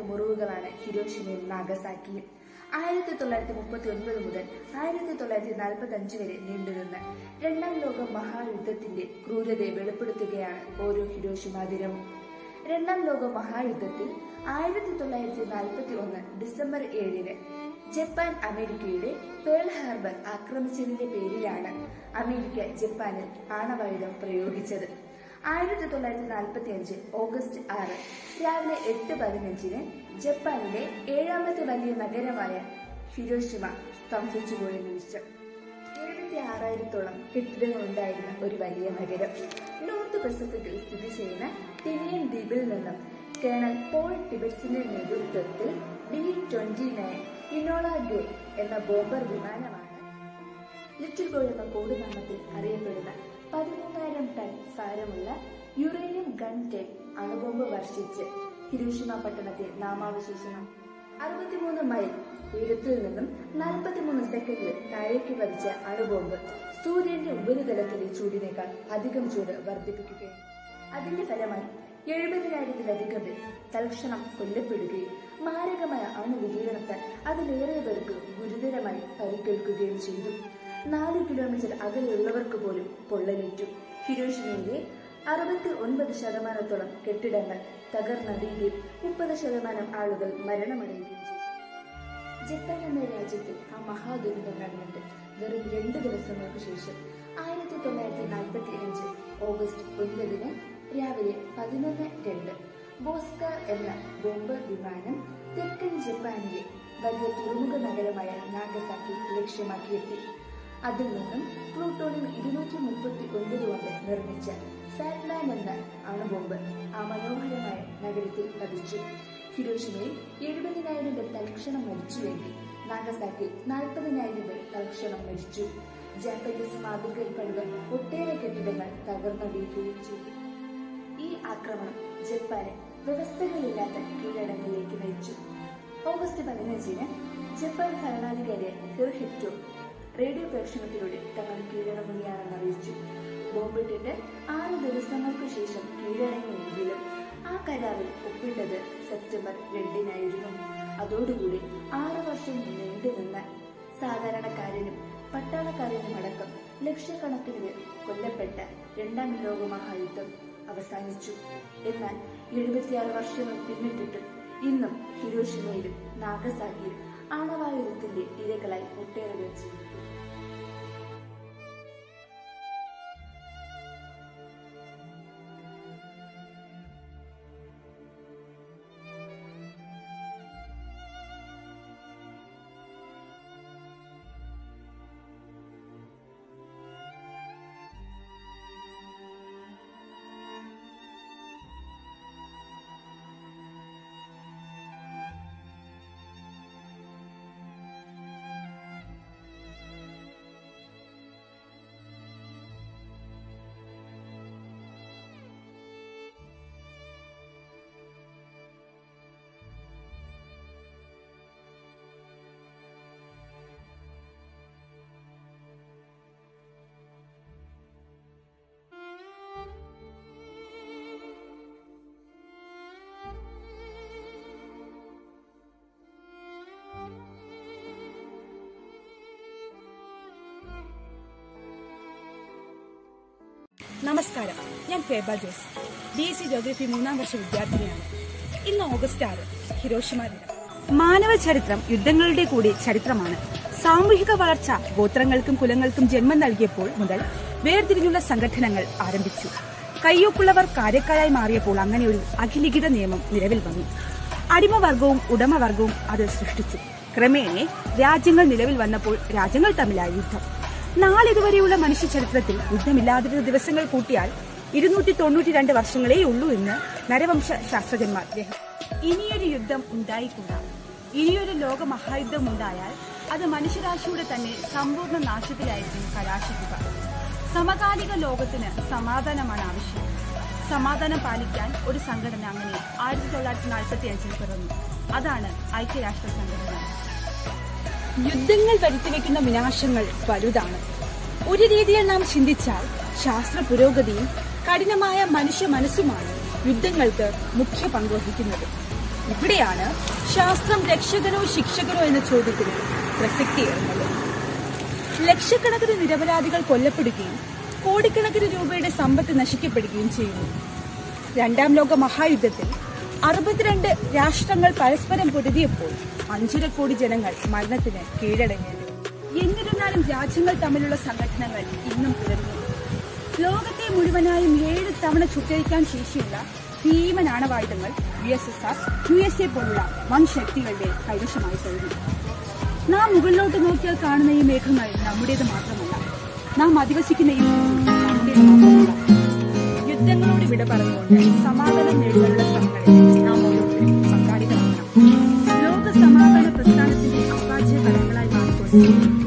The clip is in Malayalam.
മുറിവുകളാണ് ഹിരോഷിമയും നാഗസാക്കിയും ആയിരത്തി തൊള്ളായിരത്തി മുപ്പത്തി ഒൻപത് മുതൽ ആയിരത്തി തൊള്ളായിരത്തി നാൽപ്പത്തി അഞ്ച് വരെ നീണ്ടുനിന്ന രണ്ടാം ലോക മഹായുദ്ധത്തിന്റെ ക്രൂരതയെ വെളിപ്പെടുത്തുകയാണ് ഓരോ ഹിരോഷിമ ദിനവും രണ്ടാം ലോക മഹായുദ്ധത്തിൽ ആയിരത്തി തൊള്ളായിരത്തി നാൽപ്പത്തി ഒന്ന് ഡിസംബർ ഏഴിന് ജപ്പാൻ അമേരിക്കയുടെ പേൾ ഹാർബർ ആക്രമിച്ചതിന്റെ പേരിലാണ് അമേരിക്ക ജപ്പാനിൽ ആണവായുധം പ്രയോഗിച്ചത് ആയിരത്തി തൊള്ളായിരത്തി നാൽപ്പത്തി അഞ്ച് ഓഗസ്റ്റ് ആറ് രാവിലെ എട്ട് പതിനഞ്ചിന് ജപ്പാനിലെ ഏഴാമത്തെ വലിയ നഗരമായ ഹിരോഷിമ സ്തംഭിച്ചുപോയ നിമിഷം എഴുപത്തി ആറായിരത്തോളം കെട്ടിടങ്ങൾ ഉണ്ടായിരുന്ന ഒരു വലിയ നഗരം നോർത്ത് പസഫിക്കിൽ സ്ഥിതി ചെയ്യുന്ന ടിനിയൻ ദ്വീപിൽ നിന്നും കേണൽ പോൾ ടിബറ്റ്സിന്റെ നേതൃത്വത്തിൽ B twenty nine Enola Gay എന്ന ബോംബർ വിമാനമാണ് ലിറ്റിൽ ഗോ എന്ന കോടുനാമത്തിൽ അറിയപ്പെടുന്ന പതിമൂന്നായിരം ടൺ ഭാരമുള്ള യുറേനിയം ഗൺ ടെൻ അണുബോംബ് വർഷിച്ച് ഹിരോഷിമ പട്ടണത്തെ നാമാവശേഷണം അറുപത്തിമൂന്ന് മൈൽ ഉയരത്തിൽ നിന്നും നാൽപ്പത്തിമൂന്ന് സെക്കൻഡിൽ താഴേക്ക് പതിച്ച അണുബോംബ് സൂര്യന്റെ ഉപരിതലത്തിലെ ചൂടിനേക്കാൾ അധികം ചൂട് വർദ്ധിപ്പിക്കുകയും അതിന്റെ ഫലമായി എഴുപതിനായിരത്തിലധികം പേർ തൽക്ഷണം കൊല്ലപ്പെടുകയും മാരകമായ അണുവികീരണത്താൽ അതിലേറെ പേർക്ക് ഗുരുതരമായി പരിക്കേൽക്കുകയും ചെയ്തു നാല് കിലോമീറ്റർ അകലെയുള്ളവർക്ക് പോലും പൊള്ളലേറ്റു ഹിരോഷിമയിലെ അറുപത്തി ഒൻപത് ശതമാനത്തോളം കെട്ടിടങ്ങൾ തകർന്നടിയുകയും മുപ്പത് ശതമാനം ആളുകൾ മരണമടയുകയും ചെയ്തു ജപ്പാൻ എന്ന രാജ്യത്ത് ആ മഹാദുരന്തം നടന്നിട്ട് വെറും രണ്ട് ദിവസങ്ങൾക്ക് ശേഷം ആയിരത്തി തൊള്ളായിരത്തി നാൽപ്പത്തി അഞ്ച് ഓഗസ്റ്റ് ഒൻപതിന് രാവിലെ പതിനൊന്ന് രണ്ട് ബോസ്ക എന്ന ബോംബർ വിമാനം തെക്കൻ ജപ്പാനിലെ വലിയ തുറമുഖ നഗരമായ നാഗസാക്കി ലക്ഷ്യമാക്കിയെത്തി അതിൽ നിന്നും പ്ലൂട്ടോണിയം ഇരുന്നൂറ്റി മുപ്പത്തി ഒൻപത് കൊണ്ട് നിർമ്മിച്ച ഫാറ്റ്മാൻ എന്ന അണുബോംബ് ആ മനോഹരമായ നഗരത്തിൽ പതിച്ചു ഹിരോഷിമയിൽ എഴുപതിനായിരം പേർ തൽക്ഷണം മരിച്ചുവെങ്കിൽ നാഗസാക്കിൽ നാൽപ്പതിനായിരം പേർ തൽക്ഷണം മരിച്ചു ജാപ്പനീസ് മാതൃകയിൽ പണിത ഒട്ടേറെ കെട്ടിടങ്ങൾ തകർന്നടിയുകയും ചെയ്തു ഈ ആക്രമണം ജപ്പാന് വ്യവസ്ഥകളില്ലാത്ത കീഴടങ്ങിലേക്ക് നയിച്ചു ഓഗസ്റ്റ് പതിനഞ്ചിന് ജപ്പാൻ ഭരണാധികാരി ഹിർഹിറ്റോ റേഡിയോ പ്രേക്ഷണത്തിലൂടെ തങ്ങൾ കീഴടങ്ങുകയാണെന്ന് അറിയിച്ചു ബോംബിട്ടിട്ട് ആറ് ദിവസങ്ങൾക്ക് ശേഷം കീഴടങ്ങിയെങ്കിലും ആ കരാറിൽ ഒപ്പിട്ടത് സെപ്റ്റംബർ രണ്ടിനായിരുന്നു അതോടുകൂടി ആറ് വർഷം നീണ്ടുനിന്ന സാധാരണക്കാരനും പട്ടാളക്കാരനും അടക്കം ലക്ഷക്കണക്കിന് പേർ കൊല്ലപ്പെട്ട രണ്ടാം ലോക മഹായുദ്ധം അവസാനിച്ചു എന്നാൽ എഴുപത്തിയാറ് വർഷങ്ങൾ പിന്നിട്ടിട്ടും ഇന്നും ഹിരോഷിമയിലും നാഗസാക്കിയിലും ആണവായുധത്തിന്റെ ഇരകളായി ഒട്ടേറെ പേർ ജീവിക്കുന്നു നമസ്കാരം ഞാൻ Feba Jose B S C geography മൂന്നാം വർഷ വിദ്യാർത്ഥിനിയാണ് ഇന്ന് ഓഗസ്റ്റ് ആറ് ഹിരോഷിമ ദിനം മാനവ ചരിത്രം യുദ്ധങ്ങളുടെ കൂടി ചരിത്രമാണ് സാമൂഹിക വളർച്ച ഗോത്രങ്ങൾക്കും കുലങ്ങൾക്കും ജന്മം നൽകിയപ്പോൾ മുതൽ വേർതിരിഞ്ഞുള്ള സംഘടനകൾ ആരംഭിച്ചു കയ്യൊപ്പുള്ളവർ കാര്യക്കാരായി മാറിയപ്പോൾ അങ്ങനെ ഒരു അഖിലിഖിത നിയമം നിലവിൽ വന്നു അടിമവർഗവും ഉടമവർഗവും അത് സൃഷ്ടിച്ചു ക്രമേണ രാജ്യങ്ങൾ നിലവിൽ വന്നപ്പോൾ രാജ്യങ്ങൾ തമ്മിലായി യുദ്ധം നാളിതുവരെയുള്ള മനുഷ്യ ചരിത്രത്തിൽ യുദ്ധമില്ലാതിരുന്ന ദിവസങ്ങൾ കൂട്ടിയാൽ ഇരുന്നൂറ്റി തൊണ്ണൂറ്റി രണ്ട് വർഷങ്ങളേ ഉള്ളൂ എന്ന് നരവംശ ശാസ്ത്രജ്ഞന്മാർ രേഖ- ഇനിയൊരു യുദ്ധം ഉണ്ടായിക്കൂടാ ഇനിയൊരു ലോക മഹായുദ്ധം ഉണ്ടായാൽ അത് മനുഷ്യരാശിയുടെ തന്നെ സമ്പൂർണ്ണ നാശത്തിലായിരിക്കും കലാശിക്കുക സമകാലിക ലോകത്തിന് സമാധാനമാണ് ആവശ്യം സമാധാനം പാലിക്കാൻ ഒരു സംഘടന അങ്ങനെ ആയിരത്തി തൊള്ളായിരത്തി നാൽപ്പത്തി അഞ്ചിൽ പിറന്നു അതാണ് ഐക്യരാഷ്ട്ര സംഘടന യുദ്ധങ്ങൾ വരുത്തിവെക്കുന്ന വിനാശങ്ങൾ വലുതാണ് ഒരു രീതിയിൽ നാം ചിന്തിച്ചാൽ ശാസ്ത്ര പുരോഗതിയും കഠിനമായ മനുഷ്യ മനസ്സുമാണ് യുദ്ധങ്ങൾക്ക് മുഖ്യ പങ്കുവഹിക്കുന്നത് ഇവിടെയാണ് ശാസ്ത്രം രക്ഷകനോ ശിക്ഷകനോ എന്ന ചോദ്യത്തിന് പ്രസക്തിയേറുന്നത് ലക്ഷക്കണക്കിന് നിരപരാധികൾ കൊല്ലപ്പെടുകയും കോടിക്കണക്കിന് രൂപയുടെ സമ്പത്ത് നശിക്കപ്പെടുകയും ചെയ്യുന്നു രണ്ടാം ലോക മഹായുദ്ധത്തിൽ അറുപത്തിരണ്ട് രാഷ്ട്രങ്ങൾ പരസ്പരം പൊരുതിയപ്പോൾ അഞ്ചര കോടി ജനങ്ങൾ മരണത്തിന് കീഴടങ്ങേണ്ടി വന്നു. എന്നിരുന്നാലും രാജ്യങ്ങൾ തമ്മിലുള്ള സംഘടനകൾ ഇന്നും തുടരുന്നു ലോകത്തെ മുഴുവനായും ഏഴ് തവണ ചുട്ടരിക്കാൻ ശേഷിയുള്ള ഭീമൻ ആണവായുധങ്ങൾ U S S R U S A പോലുള്ള വൻ ശക്തികളുടെ കൈവശമായി കഴിഞ്ഞു നാം മുകളിലോട്ട് നോക്കിയാൽ കാണുന്ന ഈ മേഘങ്ങൾ നമ്മുടേത് മാത്രമല്ല നാം അധിവസിക്കുന്ന ഈ ഭൂമി നമ്മുടേത് മാത്രമല്ല യുദ്ധങ്ങളോട് വിട പറഞ്ഞുകൊണ്ട് സമാധാനം നേടുവാനുള്ള ശ്രമങ്ങളിൽ നാം ഓരോരുത്തരും പങ്കാളികളാകണം ലോക സമാധാന പ്രസ്ഥാനത്തിന്റെ അപാച്യ ഫലങ്ങളായി മാറിക്കൊണ്ട്